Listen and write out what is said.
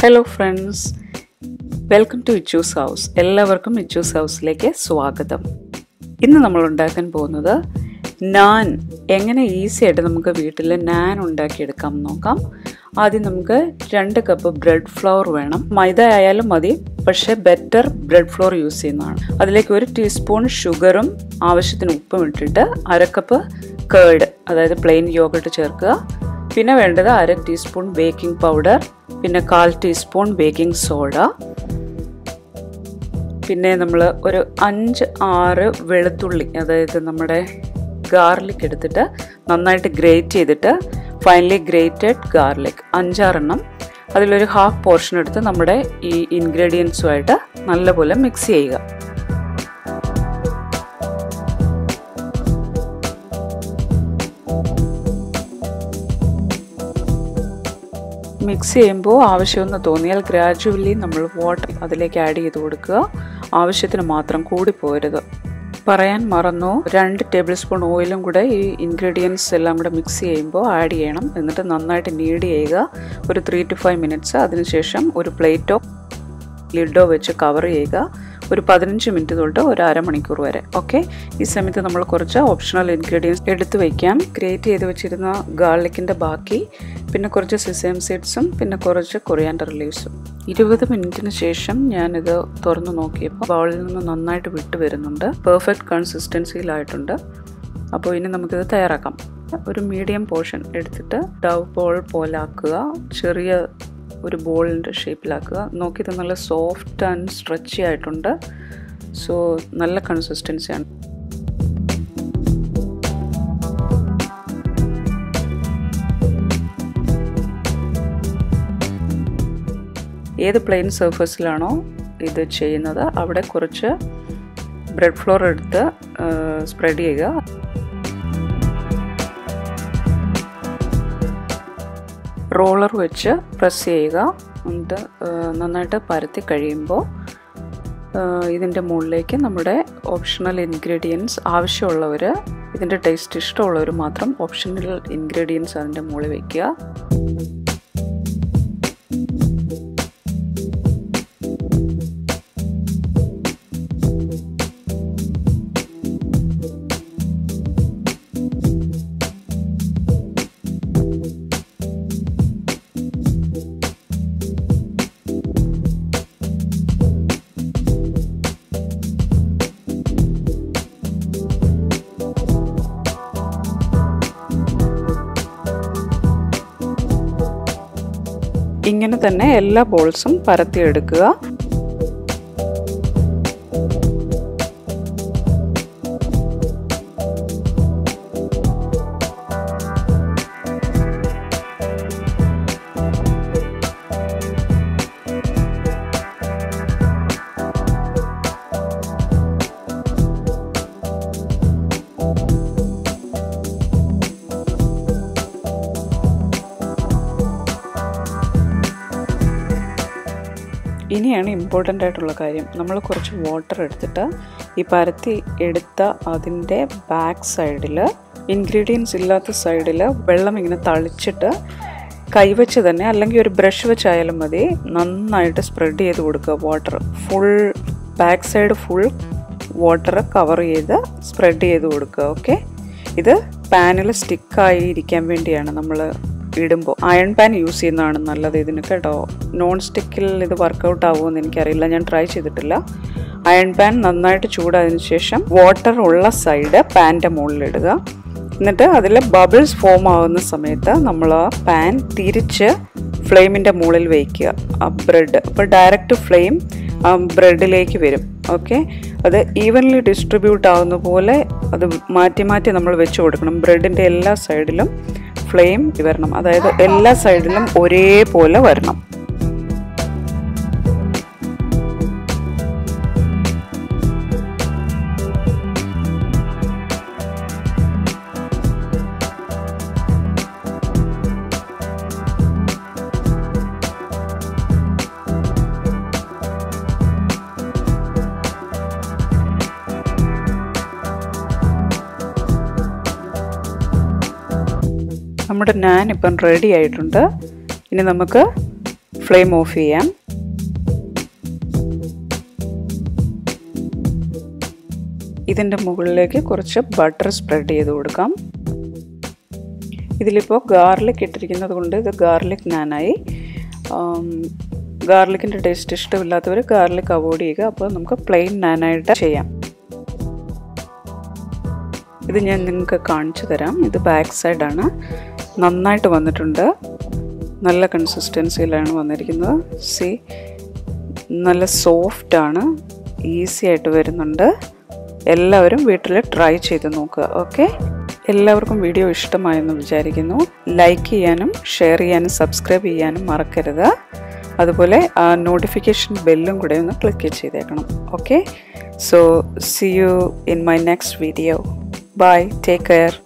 hello friends welcome to Ichu's house എല്ലാവർക്കും ഇച്ചൂസ് ഹൗസിലേക്ക് സ്വാഗതം ഇന്ന് നമ്മൾ ഉണ്ടാക്കാൻ പോകുന്നത് നാൻ എങ്ങനെ ഈസി ആയിട്ട് നമുക്ക് വീട്ടിൽ നാൻ ഉണ്ടാക്കിയെടുക്കാം എന്ന് നോക്കാം ആദ്യം നമുക്ക് രണ്ട് കപ്പ് ബ്രെഡ് ഫ്ലവർ വേണം മൈദ ആയാലും മതി പക്ഷേ ബെറ്റർ ബ്രെഡ് ഫ്ലോർ യൂസ് ചെയ്യുന്നതാണ് അതിലേക്ക് ഒരു ടീസ്പൂൺ ഷുഗറും ആവശ്യത്തിന് ഉപ്പും ഇട്ടിട്ട് അര കപ്പ് കേർഡ് അതായത് പ്ലെയിൻ യോഗട്ട് ചേർക്കുക പിന്നെ വേണ്ടത് അര ടീസ്പൂൺ ബേക്കിംഗ് പൗഡർ പിന്നെ കാൽ ടീസ്പൂൺ ബേക്കിംഗ് സോഡ പിന്നെ നമ്മൾ ഒരു അഞ്ച് ആറ് വെളുത്തുള്ളി അതായത് നമ്മുടെ ഗാർലിക് എടുത്തിട്ട് നന്നായിട്ട് ഗ്രേറ്റ് ചെയ്തിട്ട് ഫൈനലി ഗ്രേറ്റഡ് ഗാർലിക് അഞ്ചാറെണ്ണം അതിലൊരു ഹാഫ് പോർഷൻ എടുത്ത് നമ്മുടെ ഈ ഇൻഗ്രീഡിയൻസുമായിട്ട് നല്ലപോലെ മിക്സ് ചെയ്യുക മിക്സ് ചെയ്യുമ്പോൾ ആവശ്യമെന്ന് തോന്നിയാൽ ഗ്രാജുവലി നമ്മൾ വാട്ടർ അതിലേക്ക് ആഡ് ചെയ്ത് കൊടുക്കുക ആവശ്യത്തിന് മാത്രം കൂടി പോരുത് പറയാൻ മറന്നു രണ്ട് ടേബിൾ സ്പൂൺ ഓയിലും കൂടെ ഈ ഇൻഗ്രീഡിയൻസ് എല്ലാം കൂടെ മിക്സ് ചെയ്യുമ്പോൾ ആഡ് ചെയ്യണം എന്നിട്ട് നന്നായിട്ട് നീഡ് ചെയ്യുക ഒരു ത്രീ ടു ഫൈവ് മിനിറ്റ്സ് അതിനുശേഷം ഒരു പ്ലേറ്റോ ലിഡോ വെച്ച് കവർ ചെയ്യുക ഒരു പതിനഞ്ച് മിനിറ്റ് തൊട്ട് ഒരു അരമണിക്കൂർ വരെ ഓക്കെ ഈ സമയത്ത് നമ്മൾ കുറച്ച് ഓപ്ഷണൽ ഇൻഗ്രീഡിയൻസ് എടുത്ത് വയ്ക്കാം ഗ്രേറ്റ് ചെയ്ത് വെച്ചിരുന്ന ഗാർലിക്കിൻ്റെ ബാക്കി പിന്നെ കുറച്ച് സിസേം സീഡ്സും പിന്നെ കുറച്ച് കൊറിയാൻഡർ ലീവ്സും ഇരുപത് മിനിറ്റിന് ശേഷം ഞാനിത് തുറന്നു നോക്കിയപ്പോൾ ബൗളിൽ നിന്ന് നന്നായിട്ട് വിട്ട് വരുന്നുണ്ട് പെർഫെക്റ്റ് കൺസിസ്റ്റൻസിയിലായിട്ടുണ്ട് അപ്പോൾ ഇനി നമുക്കിത് തയ്യാറാക്കാം ഒരു മീഡിയം പോർഷൻ എടുത്തിട്ട് ഡവ് ബോൾ പോലെ ആക്കുക ചെറിയ ഒരു ബോളിൻ്റെ ഷേപ്പിലാക്കുക നോക്കിയത് നല്ല സോഫ്റ്റ് ആൻഡ് സ്ട്രെച്ചി ആയിട്ടുണ്ട് സോ നല്ല കൺസിസ്റ്റൻസിയാണ് ഏത് പ്ലെയിൻ സർഫസിലാണോ ഇത് ചെയ്യുന്നത് അവിടെ കുറച്ച് ബ്രെഡ് ഫ്ലോർ എടുത്ത് സ്പ്രെഡ് ചെയ്യുക റോളർ വെച്ച് പ്രസ് ചെയ്യുക എന്നിട്ട് നന്നായിട്ട് പരത്തി കഴിയുമ്പോൾ ഇതിൻ്റെ മുകളിലേക്ക് നമ്മുടെ ഓപ്ഷണൽ ഇൻഗ്രീഡിയൻസ് ആവശ്യമുള്ളവർ ഇതിൻ്റെ ടേസ്റ്റ് ഇഷ്ടമുള്ളവർ മാത്രം ഓപ്ഷണൽ ഇൻഗ്രീഡിയൻസ് അതിൻ്റെ മുകളിൽ വയ്ക്കുക ഇങ്ങനെ തന്നെ എല്ലാ ബോൾസും പരത്തിയെടുക്കുക ഇനിയാണ് ഇമ്പോർട്ടൻ്റ് ആയിട്ടുള്ള കാര്യം നമ്മൾ കുറച്ച് വാട്ടർ എടുത്തിട്ട് ഈ പരത്തി എടുത്ത അതിൻ്റെ ബാക്ക് സൈഡിൽ ഇൻഗ്രീഡിയൻസ് ഇല്ലാത്ത സൈഡിൽ വെള്ളം ഇങ്ങനെ തളിച്ചിട്ട് കൈവച്ച് തന്നെ അല്ലെങ്കിൽ ഒരു ബ്രഷ് വെച്ചായാലും മതി നന്നായിട്ട് സ്പ്രെഡ് ചെയ്ത് കൊടുക്കുക water full back side full water cover ചെയ്ത് സ്പ്രെഡ് ചെയ്ത് കൊടുക്കുക ഓക്കെ ഇത് പാനിൽ സ്റ്റിക്കായി ഇരിക്കാൻ വേണ്ടിയാണ് നമ്മൾ ഇടുമ്പോൾ അയൺ പാൻ യൂസ് ചെയ്യുന്നതാണ് നല്ലത് ഇതിന് കേട്ടോ നോൺ സ്റ്റിക്കിൽ ഇത് വർക്കൗട്ട് ആവുമെന്ന് എനിക്കറിയില്ല ഞാൻ ട്രൈ ചെയ്തിട്ടില്ല അയൺ പാൻ നന്നായിട്ട് ചൂടായതിനു ശേഷം വാട്ടർ ഉള്ള സൈഡ് പാൻ്റെ മുകളിലിടുക എന്നിട്ട് അതിൽ ബബിൾസ് ഫോം ആവുന്ന സമയത്ത് നമ്മൾ ആ പാൻ തിരിച്ച് ഫ്ലെയിമിൻ്റെ മുകളിൽ വയ്ക്കുക ആ ബ്രെഡ് അപ്പോൾ ഡയറക്റ്റ് ഫ്ലെയിം ആ ബ്രെഡിലേക്ക് വരും ഓക്കെ അത് ഈവൻലി ഡിസ്ട്രിബ്യൂട്ട് ആവുന്ന പോലെ അത് മാറ്റി മാറ്റി നമ്മൾ വെച്ച് കൊടുക്കണം ബ്രെഡിൻ്റെ എല്ലാ സൈഡിലും ഫ്ലെയിം വരണം അതായത് എല്ലാ സൈഡിലും ഒരേപോലെ വരണം നമ്മുടെ നാൻ ഇപ്പം റെഡി ആയിട്ടുണ്ട് ഇനി നമുക്ക് ഫ്ലെയിം ഓഫ് ചെയ്യാം ഇതിൻ്റെ മുകളിലേക്ക് കുറച്ച് ബട്ടർ സ്പ്രെഡ് ചെയ്ത് കൊടുക്കാം ഇതിലിപ്പോൾ ഗാർലിക് ഇട്ടിരിക്കുന്നത് കൊണ്ട് ഇത് ഗാർലിക് നാനായി ഗാർലിക്കിൻ്റെ ടേസ്റ്റ് ഇഷ്ടമില്ലാത്തവർ ഗാർലിക് അവോയ്ഡ് ചെയ്യുക അപ്പോൾ നമുക്ക് പ്ലെയിൻ നാനായിട്ട് ചെയ്യാം ഇത് ഞാൻ നിങ്ങൾക്ക് കാണിച്ചു തരാം ഇത് ബാക്ക് സൈഡാണ് നന്നായിട്ട് വന്നിട്ടുണ്ട് നല്ല കൺസിസ്റ്റൻസിയിലാണ് വന്നിരിക്കുന്നത് സി നല്ല സോഫ്റ്റാണ് ഈസി ആയിട്ട് വരുന്നുണ്ട് എല്ലാവരും വീട്ടിൽ ട്രൈ ചെയ്ത് നോക്കുക ഓക്കെ എല്ലാവർക്കും വീഡിയോ ഇഷ്ടമായെന്ന് വിചാരിക്കുന്നു ലൈക്ക് ചെയ്യാനും ഷെയർ ചെയ്യാനും സബ്സ്ക്രൈബ് ചെയ്യാനും മറക്കരുത് അതുപോലെ ആ നോട്ടിഫിക്കേഷൻ ബെല്ലും കൂടെ ഒന്ന് ക്ലിക്ക് ചെയ്തേക്കണം okay so see you in my next video bye take care